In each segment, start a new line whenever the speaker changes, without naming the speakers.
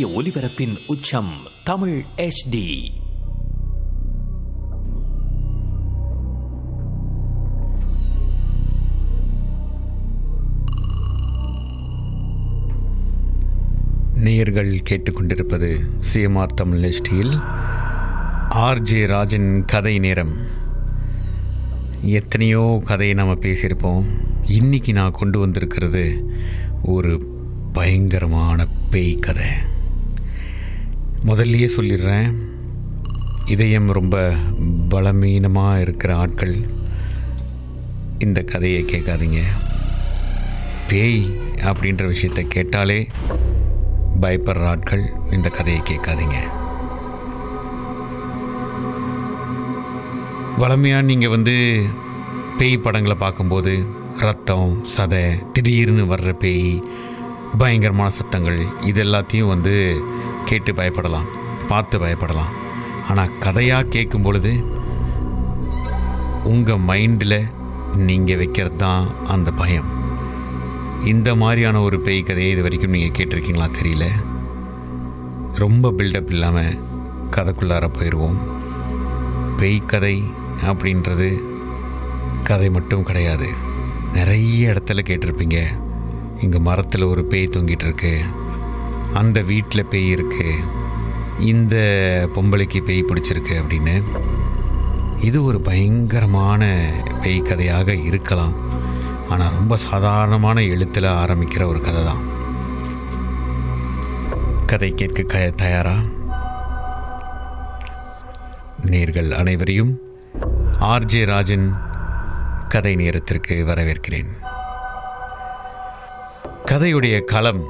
சூரிய ஒளிபரப்பின் உச்சம் தமிழ் HD
நேயர்கள் கேட்டுக்கொண்டிருப்பது சிஎம்ஆர் தமிழ் எஸ்டியில் ஆர்ஜே ராஜன் கதை நேரம் எத்தனையோ கதையை நம்ம பேசியிருப்போம் இன்னைக்கு நான் கொண்டு வந்திருக்கிறது ஒரு பயங்கரமான பேய் கதை முதல்லயே சொல்லிடுறேன் இதயம் ரொம்ப பலமீனமாக இருக்கிற ஆட்கள் இந்த கதையை கேட்காதீங்க பேய் அப்படின்ற விஷயத்தை கேட்டாலே பயப்படுற ஆட்கள் இந்த கதையை கேட்காதீங்க வளமையாக நீங்கள் வந்து பேய் படங்களை பார்க்கும்போது ரத்தம் சதை திடீர்னு வர்ற பேய் பயங்கரமான சத்தங்கள் இது எல்லாத்தையும் வந்து கேட்டு பயப்படலாம் பார்த்து பயப்படலாம் ஆனால் கதையாக கேட்கும் பொழுது உங்கள் மைண்டில் நீங்கள் வைக்கிறது தான் அந்த பயம் இந்த மாதிரியான ஒரு பேய் கதையை இது வரைக்கும் நீங்கள் கேட்டிருக்கீங்களா தெரியல ரொம்ப பில்டப் இல்லாமல் கதைக்குள்ளார போயிடுவோம் பேய் கதை அப்படின்றது கதை மட்டும் கிடையாது நிறைய இடத்துல கேட்டிருப்பீங்க இங்கே மரத்தில் ஒரு பேய் தொங்கிட்டு இருக்கு அந்த வீட்டில் பேய் இருக்கு இந்த பொம்பளைக்கு பேய் பிடிச்சிருக்கு அப்படின்னு இது ஒரு பயங்கரமான பேய் கதையாக இருக்கலாம் ஆனால் ரொம்ப சாதாரணமான எழுத்தில் ஆரம்பிக்கிற ஒரு கதை தான் கதை கேட்க க தயாரா நேர்கள் அனைவரையும் ஆர்ஜே ராஜன் கதை நேரத்திற்கு வரவேற்கிறேன் கதையுடைய களம்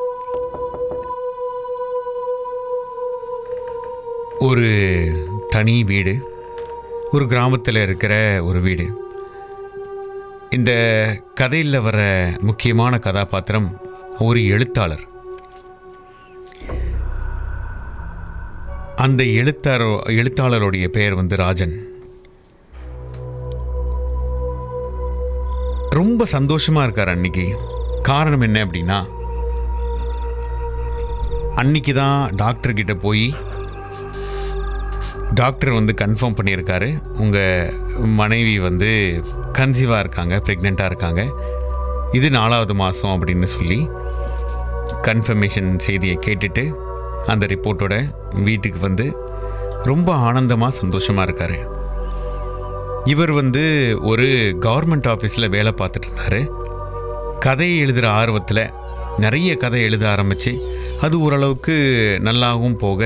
ஒரு தனி வீடு ஒரு கிராமத்தில் இருக்கிற ஒரு வீடு இந்த கதையில் வர முக்கியமான கதாபாத்திரம் ஒரு எழுத்தாளர் அந்த எழுத்தாரோ எழுத்தாளருடைய பெயர் வந்து ராஜன் ரொம்ப சந்தோஷமா இருக்கார் அன்னைக்கு காரணம் என்ன அப்படின்னா அன்னைக்கு தான் டாக்டர் கிட்ட போய் டாக்டர் வந்து கன்ஃபார்ம் பண்ணியிருக்காரு உங்கள் மனைவி வந்து கன்சீவாக இருக்காங்க ப்ரெக்னெண்ட்டாக இருக்காங்க இது நாலாவது மாதம் அப்படின்னு சொல்லி கன்ஃபர்மேஷன் செய்தியை கேட்டுட்டு அந்த ரிப்போர்ட்டோட வீட்டுக்கு வந்து ரொம்ப ஆனந்தமாக சந்தோஷமாக இருக்கார் இவர் வந்து ஒரு கவர்மெண்ட் ஆஃபீஸில் வேலை பார்த்துட்டு இருந்தார் கதையை எழுதுகிற ஆர்வத்தில் நிறைய கதை எழுத ஆரம்பித்து அது ஓரளவுக்கு நல்லாவும் போக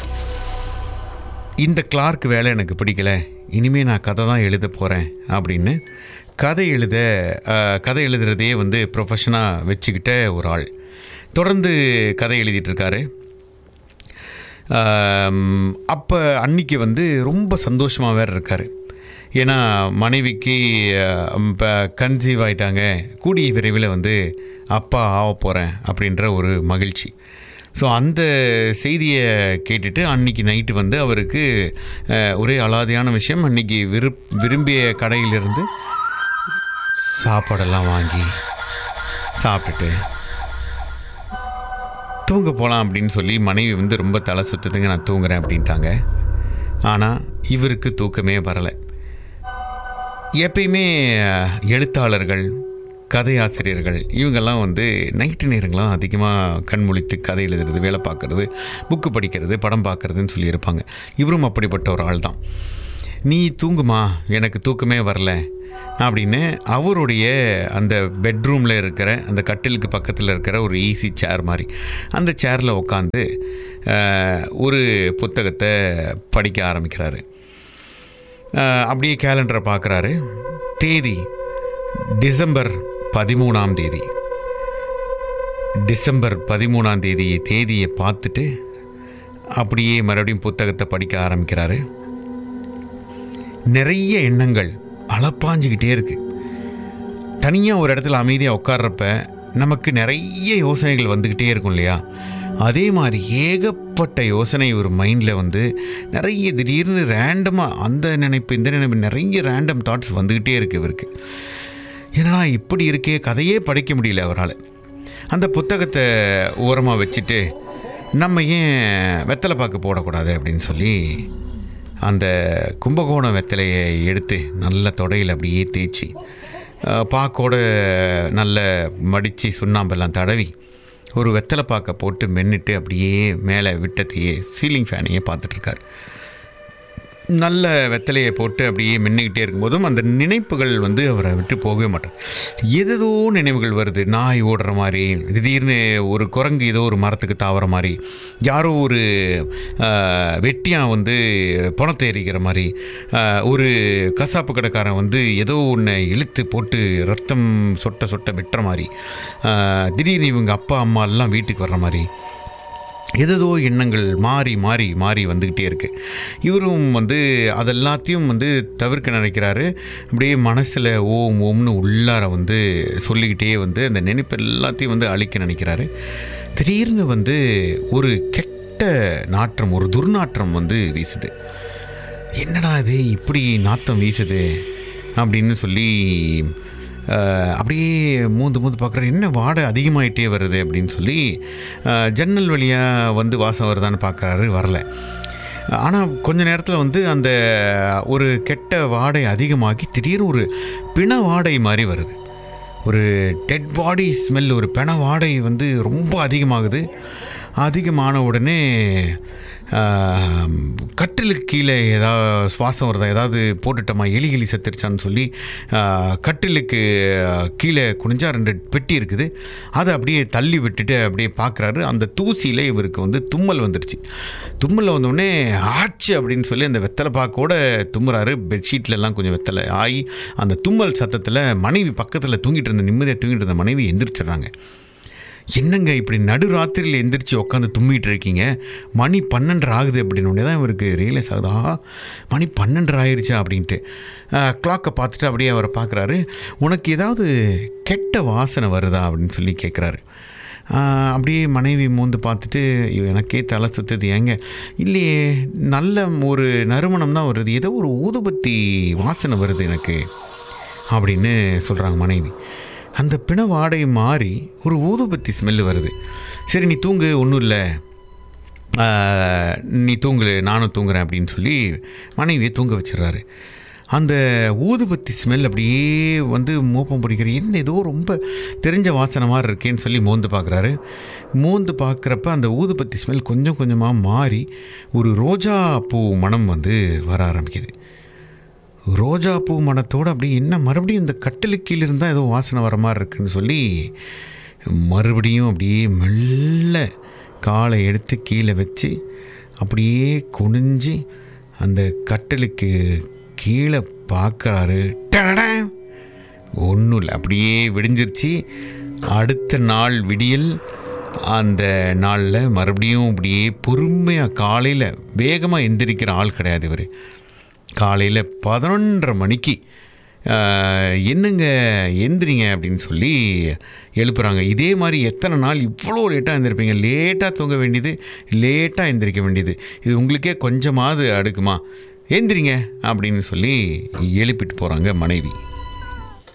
இந்த கிளார்க் வேலை எனக்கு பிடிக்கல இனிமேல் நான் கதை தான் எழுத போகிறேன் அப்படின்னு கதை எழுத அஹ், கதை எழுதுறதையே வந்து ப்ரொஃபஷனாக வச்சுக்கிட்ட ஒரு ஆள் தொடர்ந்து கதை எழுதிட்டு இருக்காரு அப்போ அன்னைக்கு வந்து ரொம்ப சந்தோஷமாக வேறு இருக்கார் ஏன்னா மனைவிக்கு இப்போ கன்சீவ் ஆயிட்டாங்க கூடிய விரைவில் வந்து அப்பா ஆக போகிறேன் அப்படின்ற ஒரு மகிழ்ச்சி ஸோ அந்த செய்தியை கேட்டுட்டு அன்னைக்கு நைட்டு வந்து அவருக்கு அஹ், ஒரே அலாதியான விஷயம் அன்னைக்கு விருப் விரும்பிய கடையிலிருந்து சாப்பாடெல்லாம் வாங்கி சாப்பிட்டுட்டு தூங்க போகலாம் அப்படின்னு சொல்லி மனைவி வந்து ரொம்ப தலை சுத்துதுங்க நான் தூங்குறேன் அப்படின்ட்டாங்க ஆனால் இவருக்கு தூக்கமே வரலை எப்பயுமே அஹ், எழுத்தாளர்கள் கதையாசிரியர்கள் இவங்கெல்லாம் வந்து நைட்டு நேரங்களாம் அதிகமாக கண் முழித்து கதை எழுதுறது வேலை பார்க்குறது புக்கு படிக்கிறது படம் பார்க்குறதுன்னு சொல்லியிருப்பாங்க இவரும் அப்படிப்பட்ட ஒரு ஆள் தான் நீ தூங்குமா எனக்கு தூக்கமே வரல அப்படின்னு அவருடைய அந்த பெட்ரூமில் இருக்கிற அந்த கட்டிலுக்கு பக்கத்தில் இருக்கிற ஒரு ஈஸி சேர் மாதிரி அந்த சேரில் உட்காந்து ஒரு புத்தகத்தை படிக்க ஆரம்பிக்கிறாரு அஹ், அப்படியே கேலண்டரை பார்க்குறாரு தேதி டிசம்பர் பதிமூணாம் தேதி டிசம்பர் பதிமூணாம் தேதி தேதியை பார்த்துட்டு அப்படியே மறுபடியும் புத்தகத்தை படிக்க ஆரம்பிக்கிறாரு நிறைய எண்ணங்கள் அளப்பாஞ்சிக்கிட்டே இருக்கு தனியாக ஒரு இடத்துல அமைதியாக உட்கார்றப்ப நமக்கு நிறைய யோசனைகள் வந்துக்கிட்டே இருக்கும் இல்லையா அதே மாதிரி ஏகப்பட்ட யோசனை ஒரு மைண்டில் வந்து நிறைய திடீர்னு ரேண்டமாக அந்த நினைப்பு இந்த நினைப்பு நிறைய ரேண்டம் தாட்ஸ் வந்துக்கிட்டே இருக்கு இவருக்கு என்னடா இப்படி இருக்கே கதையே படிக்க முடியல அவரால் அந்த புத்தகத்தை ஓரமாக வச்சுட்டு நம்ம ஏன் வெத்தலை பாக்கு போடக்கூடாது அப்படின்னு சொல்லி அந்த கும்பகோணம் வெத்தலையை எடுத்து நல்ல தொடையில் அப்படியே தேய்ச்சி அஹ், பாக்கோட நல்ல மடித்து சுண்ணாம்பெல்லாம் தடவி ஒரு வெத்தலை பாக்கை போட்டு மென்னுட்டு அப்படியே மேலே விட்டத்தையே சீலிங் ஃபேனையே பார்த்துட்ருக்காரு நல்ல வெத்தலையை போட்டு அப்படியே மின்னிக்கிட்டே இருக்கும்போதும் அந்த நினைப்புகள் வந்து அவரை விட்டு போகவே மாட்டார் ஏதேதோ நினைவுகள் வருது நாய் ஓடுற மாதிரி திடீர்னு ஒரு குரங்கு ஏதோ ஒரு மரத்துக்கு தாவற மாதிரி யாரோ ஒரு ஆஹ், வெட்டியான் வந்து பணத்தை எரிக்கிற மாதிரி ஆஹ், ஒரு கசாப்பு கடைக்காரன் வந்து ஏதோ ஒன்றை இழுத்து போட்டு ரத்தம் சொட்ட சொட்ட வெட்டுற மாதிரி ஆஹ், திடீர்னு இவங்க அப்பா அம்மா எல்லாம் வீட்டுக்கு வர்ற மாதிரி ஏதேதோ எண்ணங்கள் மாறி மாறி மாறி வந்துக்கிட்டே இருக்கு இவரும் வந்து அதெல்லாத்தையும் வந்து தவிர்க்க நினைக்கிறாரு அப்படியே மனசில் ஓம் ஓம்னு உள்ளார வந்து சொல்லிக்கிட்டே வந்து அந்த நினைப்பு எல்லாத்தையும் வந்து அழிக்க நினைக்கிறாரு திடீர்னு வந்து ஒரு கெட்ட நாற்றம் ஒரு துர்நாற்றம் வந்து வீசுது என்னடா இது இப்படி நாத்தம் வீசுது அப்படின்னு சொல்லி அஹ், அப்படியே மூந்து மூந்து பார்க்குற என்ன வாடை அதிகமாயிட்டே வருது அப்படின்னு சொல்லி அஹ், ஜன்னல் வழியாக வந்து வாசம் வருதான்னு பார்க்குறாரு வரல ஆனால் கொஞ்ச நேரத்தில் வந்து அந்த ஒரு கெட்ட வாடை அதிகமாகி திடீர்னு ஒரு பிண வாடை மாதிரி வருது ஒரு டெட் பாடி ஸ்மெல் ஒரு பிண வாடை வந்து ரொம்ப அதிகமாகுது அதிகமான உடனே ஆம், கட்டிலுக்கு கீழே ஏதாவது சுவாசம் வருதா ஏதாவது போட்டுட்டோமா எலி கிளி செத்துருச்சான்னு சொல்லி ஆ, கட்டிலுக்கு கீழே குனிஞ்சா ரெண்டு பெட்டி இருக்குது அதை அப்படியே தள்ளி விட்டுட்டு அப்படியே பார்க்குறாரு அந்த தூசியில் இவருக்கு வந்து தும்மல் வந்துடுச்சு தும்மல் வந்தோடனே ஆச்சு அப்படின்னு சொல்லி அந்த வெத்தலை பாக்கோட தும்முறாரு பெட்ஷீட்ல எல்லாம் கொஞ்சம் வெத்தலை ஆகி அந்த தும்மல் சத்தத்தில் மனைவி பக்கத்தில் தூங்கிட்டு இருந்த நிம்மதியாக தூங்கிட்டு இருந்த மனைவி எந்திரிச்சிடுறாங்க என்னங்க இப்படி நடுராத்திரியில் எந்திரிச்சு உட்காந்து தும்மிட்டு இருக்கீங்க மணி பன்னெண்டரை ஆகுது அப்படின்னு உடனே தான் இவருக்கு ரியலைஸ் ஆகுதா மணி பன்னெண்டரை ஆயிருச்சா அப்படின்ட்டு கிளாக்கை பார்த்துட்டு அப்படியே அவரை பார்க்குறாரு உனக்கு ஏதாவது கெட்ட வாசனை வருதா அப்படின்னு சொல்லி கேட்குறாரு அப்படியே மனைவி மூந்து பார்த்துட்டு ஐயோ, எனக்கே தலை சுத்துது ஏங்க இல்லையே நல்ல ஒரு நறுமணம் தான் வருது ஏதோ ஒரு ஊதுபத்தி வாசனை வருது எனக்கு அப்படின்னு சொல்கிறாங்க மனைவி அந்த பிண வாடை மாறி ஒரு ஊதுபத்தி ஸ்மெல்லு வருது சரி நீ தூங்கு ஒன்றும் இல்லை நீ தூங்கு நானும் தூங்குறேன் அப்படின்னு சொல்லி மனைவியை தூங்க வச்சிடுறாரு அந்த ஊதுபத்தி ஸ்மெல் அப்படியே வந்து மோப்பம் பிடிக்கிற என்ன ஏதோ ரொம்ப தெரிஞ்ச வாசனை மாதிரி இருக்கேன்னு சொல்லி மோந்து பார்க்குறாரு மோந்து பார்க்குறப்ப அந்த ஊதுபத்தி ஸ்மெல் கொஞ்சம் கொஞ்சமாக மாறி ஒரு ரோஜா பூ மனம் வந்து வர ஆரம்பிக்குது ரோஜா பூ மணத்தோடு அப்படியே என்ன மறுபடியும் இந்த கட்டிலுக்கு கீழே இருந்தால் ஏதோ வாசனை வர மாதிரி இருக்குன்னு சொல்லி மறுபடியும் அப்படியே மெல்ல காலை எடுத்து கீழே வச்சு அப்படியே குனிஞ்சு அந்த கட்டிலுக்கு கீழே பார்க்குறாரு ஒன்றும் இல்லை அப்படியே விடிஞ்சிருச்சு அடுத்த நாள் விடியல் அந்த நாளில் மறுபடியும் அப்படியே பொறுமையாக காலையில் வேகமாக எந்திரிக்கிற ஆள் கிடையாது இவர் காலையில் பதினொன்றரை மணிக்கு ஆஹ், என்னங்க எந்திரிங்க அப்படின்னு சொல்லி எழுப்புறாங்க இதே மாதிரி எத்தனை நாள் இவ்வளோ லேட்டாக எழுந்திருப்பீங்க லேட்டாக தூங்க வேண்டியது லேட்டாக எந்திரிக்க வேண்டியது இது உங்களுக்கே கொஞ்சமாவது அடுக்குமா எந்திரிங்க அப்படின்னு சொல்லி எழுப்பிட்டு போகிறாங்க மனைவி